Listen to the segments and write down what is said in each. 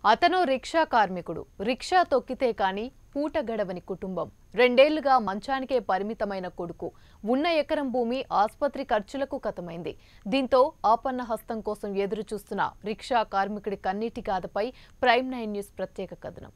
అతను రిక్షా కార్మికుడు రిక్షా తొక్కితే కాని పూట గడవని కుటుంబం రెండేళ్లుగా మంచానికే పరిమితమైన కొడుకు ఉన్న ఎకరం భూమి ఆసుపత్రి ఖర్చులకు కతమైంది దీంతో ఆపన్న హస్తం కోసం ఎదురు చూస్తున్న రిక్షా కార్మికుడి కన్నీటి గాథపై ప్రైమ్ నైన్ న్యూస్ ప్రత్యేక కథనం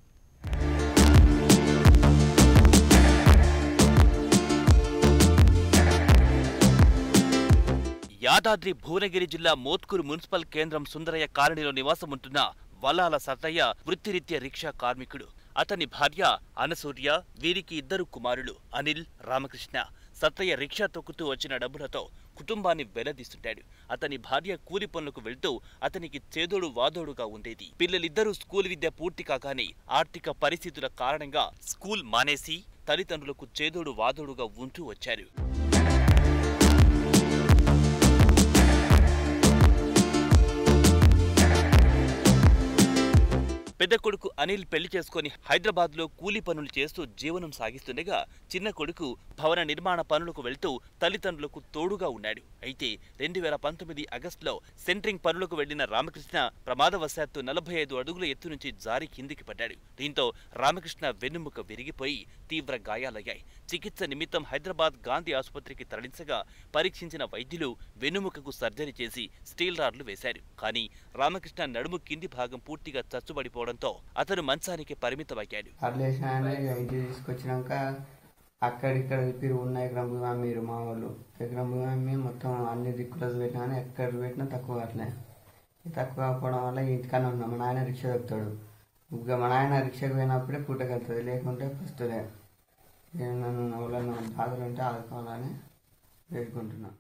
యాదాద్రి భువనగిరి జిల్లా మోత్కూరు మున్సిపల్ కేంద్రం సుందరయ్య కాలనీలో నివాసం ఉంటున్న వల్లాల సత్తయ్య వృత్తిరీత్యా రిక్షా కార్మికుడు అతని భార్య అనసూర్య వీరికి ఇద్దరు కుమారులు అనిల్ రామకృష్ణ సత్తయ్య రిక్షా తొక్కుతూ వచ్చిన డబ్బులతో కుటుంబాన్ని వెలదీస్తుంటాడు అతని భార్య కూలి పనులకు వెళ్తూ అతనికి చేదోడు వాదోడుగా ఉండేది పిల్లలిద్దరూ స్కూల్ విద్య పూర్తి కాగానే ఆర్థిక పరిస్థితుల కారణంగా స్కూల్ మానేసి తల్లిదండ్రులకు చేదోడు వాదోడుగా ఉంటూ వచ్చారు పెద్ద కొడుకు అనిల్ పెళ్లి చేసుకుని హైదరాబాద్ లో కూలీ పనులు చేస్తూ జీవనం సాగిస్తుండగా చిన్న కొడుకు భవన నిర్మాణ పనులకు వెళ్తూ తల్లిదండ్రులకు తోడుగా ఉన్నాడు అయితే రెండు వేల పంతొమ్మిది ఆగస్టులో సెంట్రింగ్ పనులకు వెళ్లిన రామకృష్ణ ప్రమాదవశాత్తు నలభై ఐదు అడుగుల ఎత్తు నుంచి జారి కిందికి పడ్డాడు దీంతో రామకృష్ణ వెన్నుముక విరిగిపోయి తీవ్ర గాయాలయ్యాయి చికిత్స నిమిత్తం హైదరాబాద్ గాంధీ ఆసుపత్రికి తరలించగా పరీక్షించిన వైద్యులు వెన్నుముకకు సర్జరీ చేసి స్టీల్ రాడ్లు వేశారు కానీ రామకృష్ణ నడుము కింది భాగం పూర్తిగా చచ్చుబడిపోవడంతో అతను మంచానికి పరిమితమయ్యాడు అట్లేసాను ఇక ఇంటికి తీసుకొచ్చినాక అక్కడిక్కడ తిరిగి ఉన్న ఎకరం భూమి అమ్మిరు మా వాళ్ళు ఎకరం భూమి అమ్మి మొత్తం అన్ని దిక్కులకు పెట్టినా కానీ ఎక్కడ పెట్టినా తక్కువ అట్లే తక్కువ అవ్వడం వల్ల ఇంటికన్నా ఉన్నాం మా నాయన రిక్షా దొక్కుతాడు ఇక మా నాయన రిక్షాకి పోయినప్పుడే పూటకెళ్తుంది లేకుంటే ఫస్ట్లే నన్ను ఎవరన్నా బాధలు ఉంటే ఆదుకోవాలని వేడుకుంటున్నాను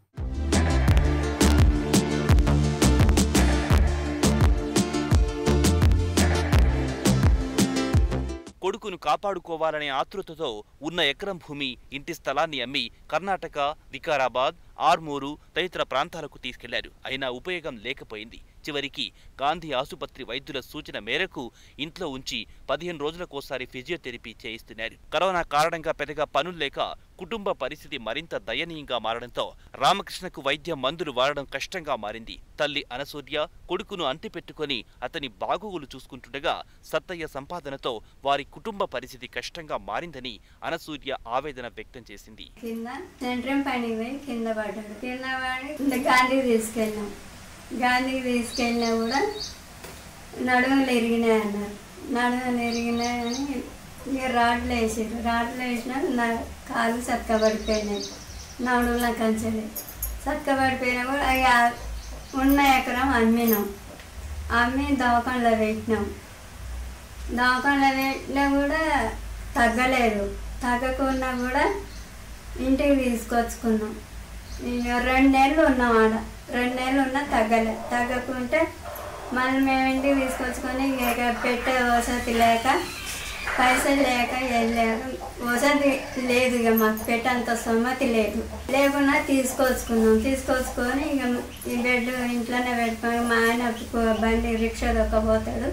కొడుకును కాపాడుకోవాలనే ఆతృతతో ఉన్న ఎకరం భూమి ఇంటి స్థలాన్ని అమ్మి కర్ణాటక వికారాబాద్ ఆర్మూరు తదితర ప్రాంతాలకు తీసుకెళ్లారు అయినా ఉపయోగం లేకపోయింది చివరికి గాంధీ ఆసుపత్రి వైద్యుల సూచన మేరకు ఇంట్లో ఉంచి పదిహేను రోజులకోసారి ఫిజియోథెరపీ చేయిస్తున్నారు కరోనా కారణంగా పెద్దగా పనులు లేక కుటుంబ పరిస్థితి మరింత దయనీయంగా మారడంతో రామకృష్ణకు వైద్య మందులు వాడడం కష్టంగా మారింది తల్లి అనసూర్య కొడుకును అంటిపెట్టుకొని అతని బాగోగులు చూసుకుంటుండగా సత్తయ్య సంపాదనతో వారి కుటుంబ పరిస్థితి కష్టంగా మారిందని అనసూర్య ఆవేదన వ్యక్తం చేసింది కింద సెంట్రం పైన పోయి కింద పడ్డాడు కింద పడి ఇంత గాంధీకి తీసుకెళ్ళాం గాంధీకి తీసుకెళ్ళినా కూడా నడుములు ఎరిగినాయి అన్నారు నడుములు ఎరిగినాయని ఇక రాడ్లు వేసారు రాడ్లు వేసినా నా కాలు చక్కబడిపోయినాయి నడుముల కంచెలు చక్కబడిపోయినా కూడా ఇక ఉన్న ఎకరం అమ్మినాం అమ్మి దవాఖానలో పెట్టినాం దవాఖానలో పెట్టినా కూడా తగ్గలేదు తగ్గకుండా కూడా ఇంటికి తీసుకొచ్చుకున్నాం ఇక రెండు నెలలు ఉన్నాం ఆడ రెండు నెలలు ఉన్నా తగ్గలే తగ్గకుంటే మళ్ళీ మేము ఇంటికి తీసుకొచ్చుకొని ఇక పెట్టే వసతి లేక పైసలు లేక వెళ్ళారు వసతి లేదు ఇక మాకు పెట్టేంత సమ్మతి లేదు లేకుండా తీసుకొచ్చుకున్నాం తీసుకొచ్చుకొని ఇక ఈ బెడ్ ఇంట్లోనే పెట్టుకొని మా ఆయన బండి రిక్షా దొక్కపోతాడు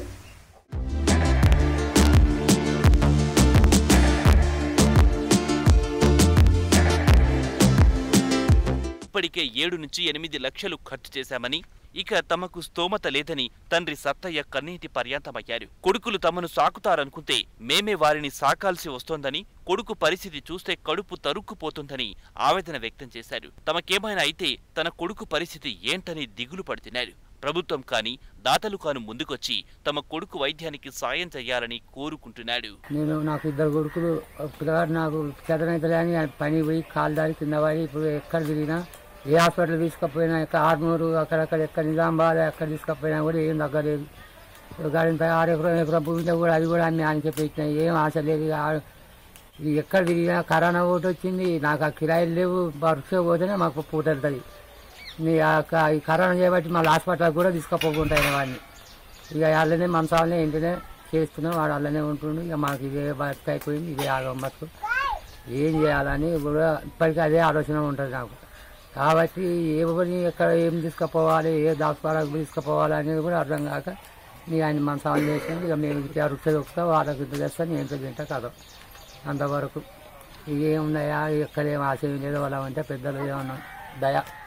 ఇప్పటికే ఏడు నుంచి ఎనిమిది లక్షలు ఖర్చు చేశామని ఇక తమకు స్తోమత లేదని తండ్రి సత్తయ్య కన్నీటి పర్యాంతమయ్యారు కొడుకులు తమను సాకుతారనుకుంటే మేమే వారిని సాకాల్సి వస్తోందని కొడుకు పరిస్థితి చూస్తే కడుపు తరుక్కుపోతుందని ఆవేదన వ్యక్తం చేశారు తమకేమైనా అయితే తన కొడుకు పరిస్థితి ఏంటని దిగులు పడుతున్నారు ప్రభుత్వం కాని దాతలు కాను ముందుకొచ్చి తమ కొడుకు వైద్యానికి సాయం చేయాలని కోరుకుంటున్నాడు నేను నాకు ఇద్దరు కొడుకులు ఒక పిల్లగాడు నాకు చేతనైతలే అని పని పోయి కాలు దారి కింద పడి ఇప్పుడు ఎక్కడ తిరిగినా ఏ హాస్పిటల్ తీసుకుపోయినా ఎక్కడ ఆర్మూరు అక్కడక్కడ ఎక్కడ నిజామాబాద్ ఎక్కడ తీసుకుపోయినా కూడా ఏం తగ్గలేదు గాడిన ఆరు ఎకరం ఎకరం భూమిలో కూడా అది కూడా అన్ని ఆయన చెప్పినాయి ఏం ఆశ లేదు ఇక ఆ- ఇది ఎక్కడ తిరిగినా కరోనా ఒకటి వచ్చింది నాకు ఆ కిరాయిలు లేవు వర్క్ పోతేనే మాకు పూట వెళ్తుంది నీ ఆ క- ఈ కరోనా చేయబట్టి మళ్ళీ హాస్పిటల్ కూడా తీసుకుపోకుంటాయి వాడిని ఇక వాళ్ళనే మనసాలనే ఇంటినే చేస్తున్నాం వాడు వాళ్ళనే ఉంటుండు ఇక మాకు ఇదే బతుకు అయిపోయింది ఇదే ఆగం బతుకు ఏం చేయాలని కూడా ఇప్పటికీ అదే ఆలోచన ఉంటుంది నాకు కాబట్టి ఎవరిని ఎక్కడ ఏం తీసుకుపోవాలి ఏ డాక్టర్ తీసుకుపోవాలి అనేది కూడా అర్థం కాక నీ ఆయన మనసాలు చేసింది ఇక మేము ఇట్లా రుచి దొక్కుతా వాళ్ళకి ఇంత చేస్తా నేను ఇంత తింటా కదా అంతవరకు ఇక ఏమున్నాయా ఎక్కడ ఏం ఆశయం లేదు వాళ్ళ అంటే పెద్దలు ఏమన్నా దయ